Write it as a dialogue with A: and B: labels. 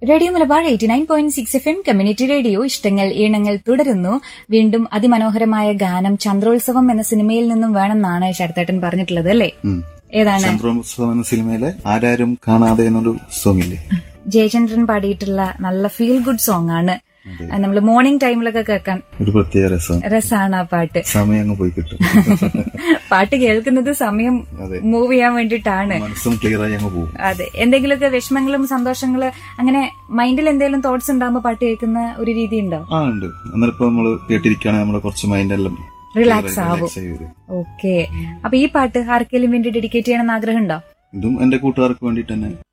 A: Radio Malabar eighty nine point six F M community radio ഇഷ്ടങ്ങൾ ഈണങ്ങൾ തുടരുന്നു വീണ്ടും അതിമനോഹരമായ ഗാനം ചന്ദ്രോത്സവം എന്ന സിനിമയിൽ നിന്നും വേണമെന്നാണ് ശരത്തേട്ടൻ പറഞ്ഞിട്ടുള്ളത് അല്ലേ
B: ഉം.
A: ഏതാണ്
B: ചന്ദ്രോത്സവം എന്ന സിനിമയിലെ ആരാരും കാണാതെ എന്നൊരു സോങ് ഇല്ലേ
A: ജയചന്ദ്രൻ പാടിയിട്ടുള്ള നല്ല ഫീൽ ഗുഡ് സോങ് ആണ് നമ്മൾ മോർണിംഗ് ടൈമിലൊക്കെ കേൾക്കാൻ
B: ഒരു പ്രത്യേക രസം
A: രസമാണ് ആ പാട്ട്
B: സമയം അങ്ങ് പോയി കിട്ടും
A: പാട്ട് കേൾക്കുന്നത് സമയം
B: അതെ.
A: മൂവ് ചെയ്യാൻ വേണ്ടിയിട്ടാണ്
B: മനസ്സും ക്ലിയർ ആയി അങ്ങ് പോകും
A: അതെ എന്തെങ്കിലുമൊക്കെ വിഷമങ്ങളും സന്തോഷങ്ങള് അങ്ങനെ മൈൻഡിൽ എന്തെങ്കിലും തോട്ട്സ് ഉണ്ടാകുമ്പോൾ പാട്ട് കേൾക്കുന്ന ഒരു രീതി ഉണ്ടോ
B: ആ ഉണ്ട് എന്നാലും ഇപ്പൊ നമ്മള് കേട്ടിരിക്കുകയാണെങ്കിൽ നമ്മള് കുറച്ച് മൈൻഡ് എല്ലാം
A: റിലാക്സ് ആവും
B: relax ആയി വരും
A: ഓക്കെ അപ്പൊ ഈ പാട്ട് ആർക്കെങ്കിലും വേണ്ടി ഡെഡിക്കേറ്റ് ചെയ്യണമെന്ന് ആഗ്രഹമുണ്ടോ
B: ഇതും എന്റെ കൂട്ടുകാർക്ക് വേണ്ടിട്ട് തന്നെ